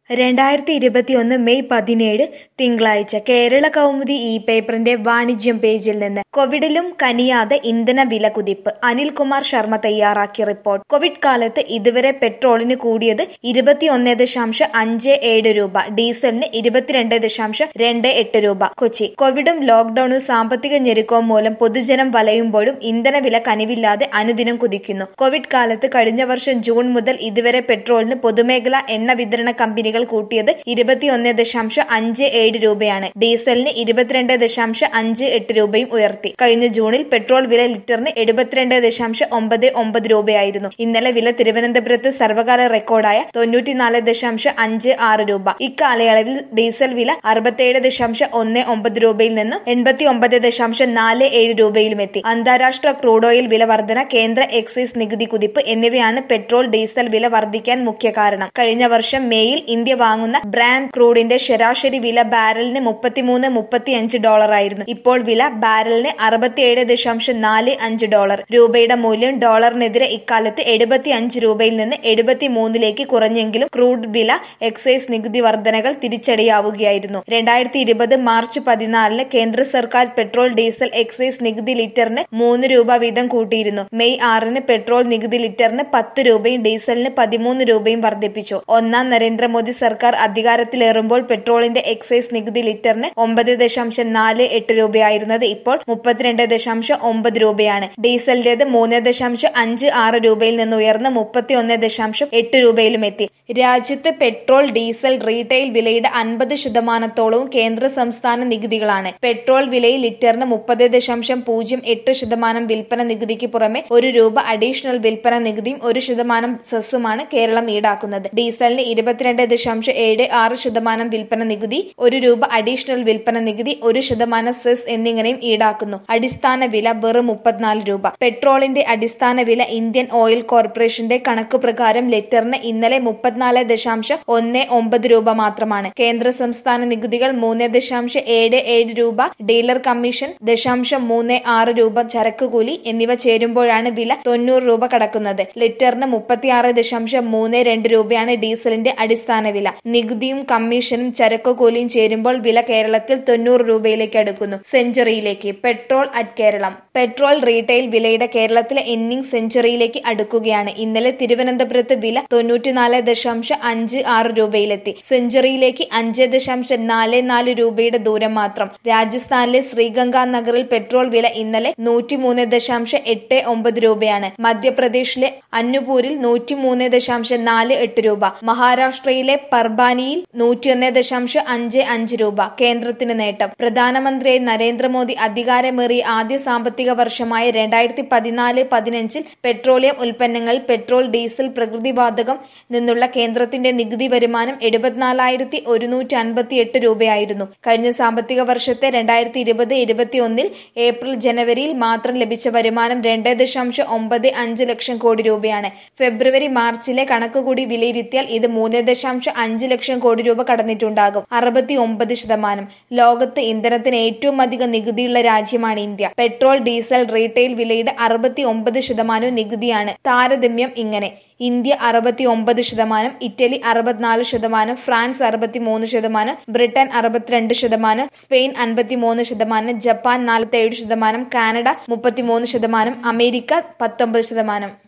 രണ്ടായിരത്തി ഇരുപത്തിയൊന്ന് മെയ് പതിനേഴ് തിങ്കളാഴ്ച കേരള കൗമുദി ഇ പേപ്പറിന്റെ വാണിജ്യം പേജിൽ നിന്ന് കോവിഡിലും കനിയാതെ ഇന്ധന വില കുതിപ്പ് അനിൽകുമാർ ശർമ്മ തയ്യാറാക്കിയ റിപ്പോർട്ട് കോവിഡ് കാലത്ത് ഇതുവരെ പെട്രോളിന് കൂടിയത് ഇരുപത്തിയൊന്ന് ദശാംശം അഞ്ച് ഏഴ് രൂപ ഡീസലിന് ഇരുപത്തിരണ്ട് ദശാംശം രണ്ട് എട്ട് രൂപ കൊച്ചി കോവിഡും ലോക്ഡൌണും സാമ്പത്തിക ഞെരുക്കവും മൂലം പൊതുജനം വലയുമ്പോഴും ഇന്ധനവില കനിവില്ലാതെ അനുദിനം കുതിക്കുന്നു കോവിഡ് കാലത്ത് കഴിഞ്ഞ വർഷം ജൂൺ മുതൽ ഇതുവരെ പെട്രോളിന് പൊതുമേഖലാ എണ്ണ വിതരണ കമ്പനികൾ കൂട്ടിയത് ഇരുപത്തിയൊന്ന് ദശാംശം അഞ്ച് ഏഴ് രൂപയാണ് ഡീസലിന് ഇരുപത്തിരണ്ട് ദശാംശം അഞ്ച് എട്ട് രൂപയും ഉയർത്തി കഴിഞ്ഞ ജൂണിൽ പെട്രോൾ വില ലിറ്ററിന് എഴുപത്തിരണ്ട് ദശാംശം ഒമ്പത് ഒമ്പത് രൂപയായിരുന്നു ഇന്നലെ വില തിരുവനന്തപുരത്ത് സർവകാല റെക്കോർഡായ തൊണ്ണൂറ്റിനാല് ദശാംശം അഞ്ച് ആറ് രൂപ ഇക്കാലയളവിൽ ഡീസൽ വില അറുപത്തിയേഴ് ദശാംശം ഒന്ന് ഒമ്പത് രൂപയിൽ നിന്നും എൺപത്തി ഒമ്പത് ദശാംശം നാല് ഏഴ് രൂപയിലുമെത്തി അന്താരാഷ്ട്ര ക്രൂഡ് ഓയിൽ വില വർധന കേന്ദ്ര എക്സൈസ് നികുതി കുതിപ്പ് എന്നിവയാണ് പെട്രോൾ ഡീസൽ വില വർദ്ധിക്കാൻ മുഖ്യ കാരണം കഴിഞ്ഞ വർഷം മേയിൽ ഇന്ത്യ വാങ്ങുന്ന ബ്രാൻഡ് ക്രൂഡിന്റെ ശരാശരി വില ബാരലിന് മുപ്പത്തിമൂന്ന് മുപ്പത്തിയഞ്ച് ഡോളറായിരുന്നു ഇപ്പോൾ വില ബാരലിന് അറുപത്തിയേഴ് ദശാംശം നാല് അഞ്ച് ഡോളർ രൂപയുടെ മൂല്യം ഡോളറിനെതിരെ ഇക്കാലത്ത് എഴുപത്തി അഞ്ച് രൂപയിൽ നിന്ന് എഴുപത്തി മൂന്നിലേക്ക് കുറഞ്ഞെങ്കിലും ക്രൂഡ് വില എക്സൈസ് നികുതി വർധനകൾ തിരിച്ചടിയാവുകയായിരുന്നു രണ്ടായിരത്തി ഇരുപത് മാർച്ച് പതിനാലിന് കേന്ദ്ര സർക്കാർ പെട്രോൾ ഡീസൽ എക്സൈസ് നികുതി ലിറ്ററിന് മൂന്ന് രൂപ വീതം കൂട്ടിയിരുന്നു മെയ് ആറിന് പെട്രോൾ നികുതി ലിറ്ററിന് പത്ത് രൂപയും ഡീസലിന് പതിമൂന്ന് രൂപയും വർദ്ധിപ്പിച്ചു ഒന്നാം നരേന്ദ്രമോദി സർക്കാർ അധികാരത്തിലേറുമ്പോൾ പെട്രോളിന്റെ എക്സൈസ് നികുതി ലിറ്ററിന് ഒമ്പത് ദശാംശം നാല് എട്ട് രൂപയായിരുന്നത് ഇപ്പോൾ മുപ്പത്തിരണ്ട് ദശാംശം ഒമ്പത് രൂപയാണ് ഡീസലിന്റേത് മൂന്ന് ദശാംശം അഞ്ച് ആറ് രൂപയിൽ നിന്ന് ഉയർന്ന് മുപ്പത്തി ഒന്ന് ദശാംശം എട്ട് രൂപയിലും എത്തി രാജ്യത്ത് പെട്രോൾ ഡീസൽ റീറ്റെയിൽ വിലയുടെ അൻപത് ശതമാനത്തോളവും കേന്ദ്ര സംസ്ഥാന നികുതികളാണ് പെട്രോൾ വിലയിൽ ലിറ്ററിന് മുപ്പത് ദശാംശം പൂജ്യം എട്ട് ശതമാനം വിൽപ്പന നികുതിക്ക് പുറമെ ഒരു രൂപ അഡീഷണൽ വിൽപ്പന നികുതിയും ഒരു ശതമാനം സെസ്സുമാണ് കേരളം ഈടാക്കുന്നത് ഡീസലിന് ഇരുപത്തിരണ്ട് ദശാംശം ഏഴ് ആറ് ശതമാനം വിൽപ്പന നികുതി ഒരു രൂപ അഡീഷണൽ വിൽപ്പന നികുതി ഒരു ശതമാനം സെസ് എന്നിങ്ങനെയും ഈടാക്കുന്നു അടിസ്ഥാന വില വെറും മുപ്പത്തിനാല് രൂപ പെട്രോളിന്റെ അടിസ്ഥാന വില ഇന്ത്യൻ ഓയിൽ കോർപ്പറേഷന്റെ കണക്ക് പ്രകാരം ലിറ്ററിന് ഇന്നലെ മുപ്പത്തിനാല് ദശാംശം ഒന്ന് ഒമ്പത് രൂപ മാത്രമാണ് കേന്ദ്ര സംസ്ഥാന നികുതികൾ മൂന്ന് ദശാംശം ഏഴ് ഏഴ് രൂപ ഡീലർ കമ്മീഷൻ ദശാംശം മൂന്ന് ആറ് രൂപ ചരക്ക് കൂലി എന്നിവ ചേരുമ്പോഴാണ് വില തൊണ്ണൂറ് രൂപ കടക്കുന്നത് ലിറ്ററിന് മുപ്പത്തിയാറ് ദശാംശം മൂന്ന് രണ്ട് രൂപയാണ് ഡീസലിന്റെ അടിസ്ഥാന വില നികുതിയും കമ്മീഷനും ചരക്ക് കൂലിയും ചേരുമ്പോൾ വില കേരളത്തിൽ തൊണ്ണൂറ് രൂപയിലേക്ക് അടുക്കുന്നു സെഞ്ചുറിയിലേക്ക് petrol at Keralam petrol retail വിലയുടെ കേരളത്തിലെ എന്നിംഗ് സെഞ്ചുറിയിലേക്ക് അടുക്കുകയാണ് ഇന്നലെ തിരുവനന്തപുരത്ത് വില തൊണ്ണൂറ്റിനാല് ദശാംശം അഞ്ച് ആറ് രൂപയിലെത്തി സെഞ്ചുറിയിലേക്ക് അഞ്ച് ദശാംശം നാല് നാല് രൂപയുടെ ദൂരം മാത്രം രാജസ്ഥാനിലെ ശ്രീഗംഗാ നഗറിൽ പെട്രോൾ വില ഇന്നലെ നൂറ്റിമൂന്ന് ദശാംശം എട്ട് ഒമ്പത് രൂപയാണ് മധ്യപ്രദേശിലെ അന്നുപൂരിൽ നൂറ്റിമൂന്ന് ദശാംശം നാല് എട്ട് രൂപ മഹാരാഷ്ട്രയിലെ പർബാനിയിൽ നൂറ്റിയൊന്ന് ദശാംശം അഞ്ച് അഞ്ച് രൂപ കേന്ദ്രത്തിന് നേട്ടം പ്രധാനമന്ത്രി നരേന്ദ്രമോദി അധികാരമേറിയ ആദ്യ സാമ്പത്തിക വർഷമായ രണ്ടായിരത്തി പതിനാല് പതിനഞ്ചിൽ പെട്രോളിയം ഉൽപ്പന്നങ്ങൾ പെട്രോൾ ഡീസൽ പ്രകൃതിവാതകം നിന്നുള്ള കേന്ദ്രത്തിന്റെ നികുതി വരുമാനം എഴുപത്തിനാലായിരത്തി ഒരുന്നൂറ്റി അൻപത്തി എട്ട് രൂപയായിരുന്നു കഴിഞ്ഞ സാമ്പത്തിക വർഷത്തെ രണ്ടായിരത്തി ഇരുപത് ഇരുപത്തിയൊന്നിൽ ഏപ്രിൽ ജനുവരിയിൽ മാത്രം ലഭിച്ച വരുമാനം രണ്ട് ദശാംശം ഒമ്പത് അഞ്ച് ലക്ഷം കോടി രൂപയാണ് ഫെബ്രുവരി മാർച്ചിലെ കണക്കുകൂടി വിലയിരുത്തിയാൽ ഇത് മൂന്ന് ദശാംശം അഞ്ച് ലക്ഷം കോടി രൂപ കടന്നിട്ടുണ്ടാകും അറുപത്തി ഒമ്പത് ശതമാനം ലോകത്ത് ഇന്ധനത്തിന് ഏറ്റവും അധികം നികുതിയുള്ള രാജ്യമാണ് ഇന്ത്യ പെട്രോൾ ഡീസൽ റീറ്റെയിൽ വിലയുടെ അറുപത്തി ഒമ്പത് ശതമാനവും നികുതിയാണ് താരതമ്യം ഇങ്ങനെ ഇന്ത്യ അറുപത്തി ഒമ്പത് ശതമാനം ഇറ്റലി അറുപത്തിനാല് ശതമാനം ഫ്രാൻസ് അറുപത്തി മൂന്ന് ശതമാനം ബ്രിട്ടൻ അറുപത്തിരണ്ട് ശതമാനം സ്പെയിൻ അൻപത്തിമൂന്ന് ശതമാനം ജപ്പാൻ നാൽപ്പത്തി ഏഴ് ശതമാനം കാനഡ മുപ്പത്തിമൂന്ന് ശതമാനം അമേരിക്ക പത്തൊമ്പത് ശതമാനം